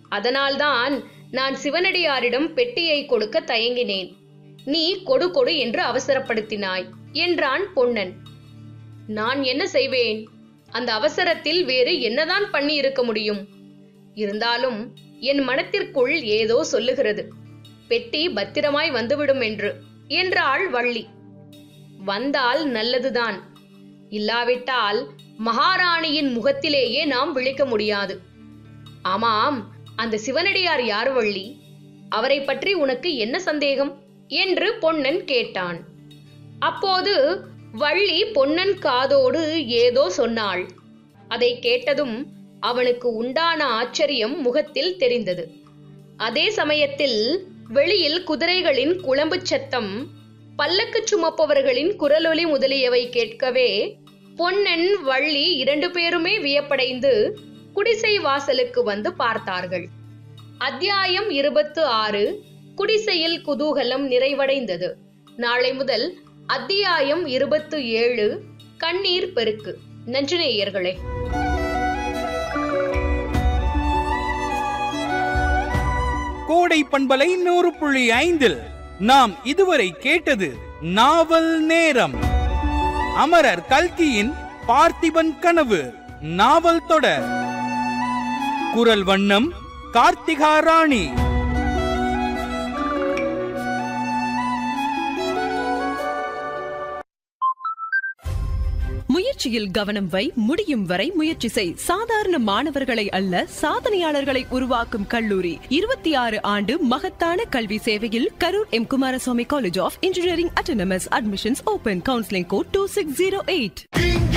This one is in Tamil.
அதனால்தான் நான் சிவனடியாரிடம் பெட்டியை கொடுக்க தயங்கினேன் நீ கொடு கொடு என்று அவசரப்படுத்தினாய் என்றான் பொன்னன் நான் என்ன செய்வேன் அந்த அவசரத்தில் வேறு என்னதான் பண்ணி இருக்க முடியும் இருந்தாலும் என் மனத்திற்குள் ஏதோ சொல்லுகிறது பெட்டி பத்திரமாய் வந்துவிடும் என்று என்றாள் வள்ளி வந்தால் நல்லதுதான் இல்லாவிட்டால் மகாராணியின் முகத்திலேயே நாம் விழிக்க முடியாது ஆமாம் அந்த சிவனடியார் யார் வள்ளி அவரை பற்றி உனக்கு என்ன சந்தேகம் என்று பொன்னன் கேட்டான் அப்போது வள்ளி பொன்னன் காதோடு ஏதோ சொன்னாள் அதை கேட்டதும் அவனுக்கு உண்டான ஆச்சரியம் முகத்தில் தெரிந்தது அதே சமயத்தில் வெளியில் குதிரைகளின் குளம்புச் சத்தம் பல்லக்கு சுமப்பவர்களின் குரலொலி முதலியவை கேட்கவே பொன்னன் வள்ளி இரண்டு பேருமே வியப்படைந்து குடிசை வாசலுக்கு வந்து பார்த்தார்கள் அத்தியாயம் இருபத்து ஆறு குடிசையில் குதூகலம் நிறைவடைந்தது நாளை முதல் அத்தியாயம் இருபத்து ஏழு கண்ணீர் பெருக்கு நன்றி நேயர்களே கோடை பண்பலை நூறு புள்ளி ஐந்தில் நாம் இதுவரை கேட்டது நாவல் நேரம் அமரர் கல்கியின் பார்த்திபன் கனவு நாவல் தொடர் குரல் வண்ணம் கார்த்திகா ராணி முயற்சியில் கவனம் வை முடியும் வரை முயற்சி செய் சாதாரண மாணவர்களை அல்ல சாதனையாளர்களை உருவாக்கும் கல்லூரி இருபத்தி ஆறு ஆண்டு மகத்தான கல்வி சேவையில் Karur M Kumaraswamy college of engineering autonomous admissions open counselling code two six zero eight